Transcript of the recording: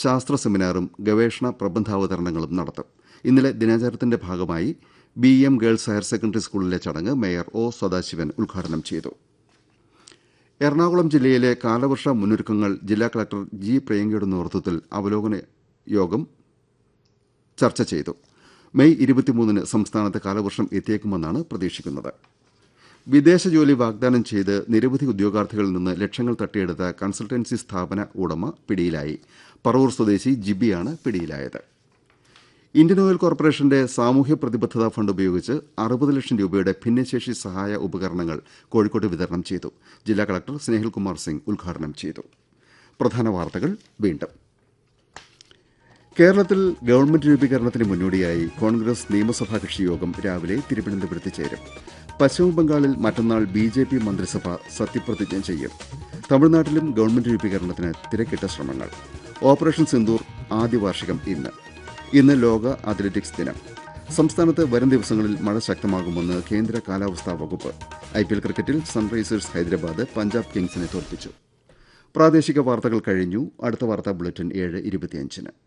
ശാസ്ത്ര സെമിനാറും ഗവേഷണ പ്രബന്ധാവതരണങ്ങളും നടത്തും ഇന്നലെ ദിനാചരണത്തിന്റെ ഭാഗമായി B M girls higher secondary സ്കൂളിലെ ചടങ്ങ് മേയർ ഒ സദാശിവൻ ഉദ്ഘാടനം ചെയ്തു എറണാകുളം ജില്ലയിലെ കാലവർഷ മുന്നൊരുക്കങ്ങൾ ജില്ലാ കളക്ടർ ജി പ്രിയങ്കയുടെ നേതൃത്വത്തിൽ അവലോകന യോഗം ചർച്ച ചെയ്തു മെയ് ഇരുപത്തിമൂന്നിന് സംസ്ഥാനത്ത് കാലവർഷം എത്തിയേക്കുമെന്നാണ് പ്രതീക്ഷിക്കുന്നത് വിദേശ ജോലി വാഗ്ദാനം ചെയ്ത് നിരവധി ഉദ്യോഗാർത്ഥികളിൽ നിന്ന് ലക്ഷങ്ങൾ തട്ടിയെടുത്ത കൺസൾട്ടൻസി സ്ഥാപന ഉടമ പിടിയിലായി പറവൂർ സ്വദേശി ജിബിയാണ് പിടിയിലായത് ഇന്ത്യൻ ഓയിൽ കോർപ്പറേഷന്റെ സാമൂഹ്യ പ്രതിബദ്ധതാ ഫണ്ട് ഉപയോഗിച്ച് അറുപത് ലക്ഷം രൂപയുടെ ഭിന്നശേഷി സഹായ ഉപകരണങ്ങൾ കോഴിക്കോട്ട് വിതരണം ചെയ്തു ജില്ലാ കളക്ടർ സ്നേഹിൽകുമാർ സിംഗ് ഉദ്ഘാടനം ചെയ്തു പ്രധാന വാർത്തകൾ വീണ്ടും കേരളത്തിൽ ഗവൺമെന്റ് രൂപീകരണത്തിന് മുന്നോടിയായി കോൺഗ്രസ് നിയമസഭാ കക്ഷി യോഗം രാവിലെ തിരുവനന്തപുരത്ത് ചേരും പശ്ചിമബംഗാളിൽ മറ്റന്നാൾ ബി ജെ പി മന്ത്രിസഭ സത്യപ്രതിജ്ഞ ചെയ്യും തമിഴ്നാട്ടിലും ഗവൺമെന്റ് രൂപീകരണത്തിന് തിരക്കിട്ട ശ്രമങ്ങൾ ഓപ്പറേഷൻ സിന്ദൂർ ആദ്യ വാർഷികം ഇന്ന് ഇന്ന് ലോക അത്ലറ്റിക്സ് ദിനം സംസ്ഥാനത്ത് വരും ദിവസങ്ങളിൽ മഴ ശക്തമാകുമെന്ന് കേന്ദ്ര കാലാവസ്ഥാ വകുപ്പ് ഐ പി എൽ ക്രിക്കറ്റിൽ സൺറൈസേഴ്സ് ഹൈദരാബാദ് പഞ്ചാബ് കിങ്സിനെ തോൽപ്പിച്ചു പ്രാദേശിക വാർത്തകൾ കഴിഞ്ഞു അടുത്ത വാർത്താ ബുള്ളറ്റിൻ ഏഴ് ഇരുപത്തിയഞ്ചിന്